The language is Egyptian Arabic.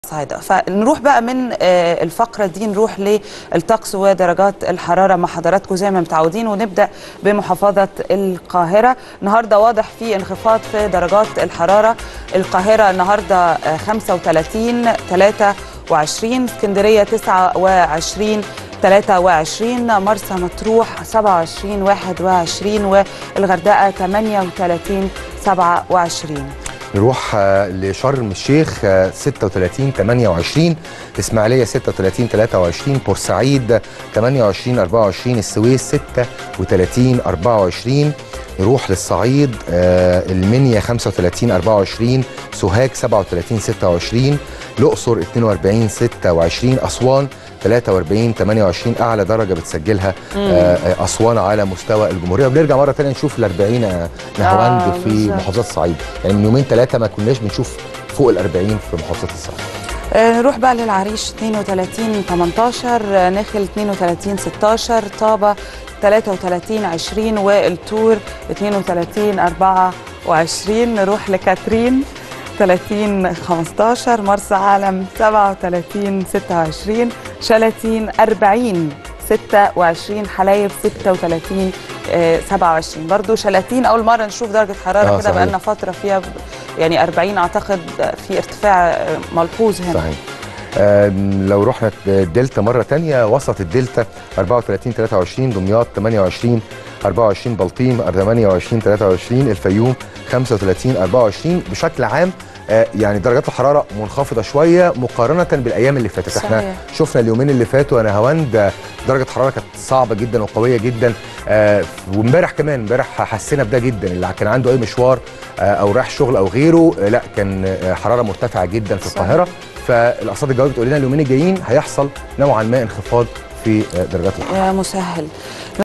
صعيدة فنروح بقى من آه، الفقرة دي نروح للطقس ودرجات الحرارة مع حضراتكم زي ما متعودين ونبدأ بمحافظة القاهرة النهاردة واضح في انخفاض في درجات الحرارة القاهرة النهاردة آه، 35 23 اسكندرية 29 23 مرسى مطروح 27 21 والغردقة 38 27 نروح آه، لشرم الشيخ آه، 36 28 اسماعيليه 36 23 بورسعيد 28 24 السويس 36 24 نروح للصعيد آه، المنيا 35 24 سوهاج 37 26 الاقصر 42 26 اسوان 43 28 اعلى درجه بتسجلها آه، آه، اسوان على مستوى الجمهوريه وبنرجع مره ثانيه نشوف ال 40 آه، نهاوند آه، في بالظبط. محافظات الصعيد يعني من يومين ثلاثه ما كناش بنشوف فوق ال 40 في محافظات الصعيد آه، نروح بقى للعريش 32 18 آه، نخل 32 16 طابة 33 20 والتور 32 24 نروح لكاترين 30 15 مرسى علم 37 26 شلاتين 40 26 حلايب 36 آه، 27 برضو شلاتين اول مره نشوف درجه حراره آه، كده صحيح. بقالنا فتره فيها ب- يعني 40 اعتقد في ارتفاع آه، ملحوظ هنا صحيح آم، لو رحنا الدلتا مره تانية وسط الدلتا 34 23 دمياط 28 24 بلطيم 28 23 الفيوم 35 24 بشكل عام آه، يعني درجات الحراره منخفضه شويه مقارنه بالايام اللي فاتت احنا صحيح. شفنا اليومين اللي فاتوا انا هواند آه، درجه الحراره كانت صعبه جدا وقويه جدا آه، وامبارح كمان امبارح حسينا بده جدا اللي كان عنده اي مشوار آه، او رايح شغل او غيره آه، لا كان آه، حراره مرتفعه جدا في صحيح. القاهره فالارصاد الجويه بتقول لنا اليومين الجايين هيحصل نوعا ما انخفاض في آه، درجات الحراره يا مسهل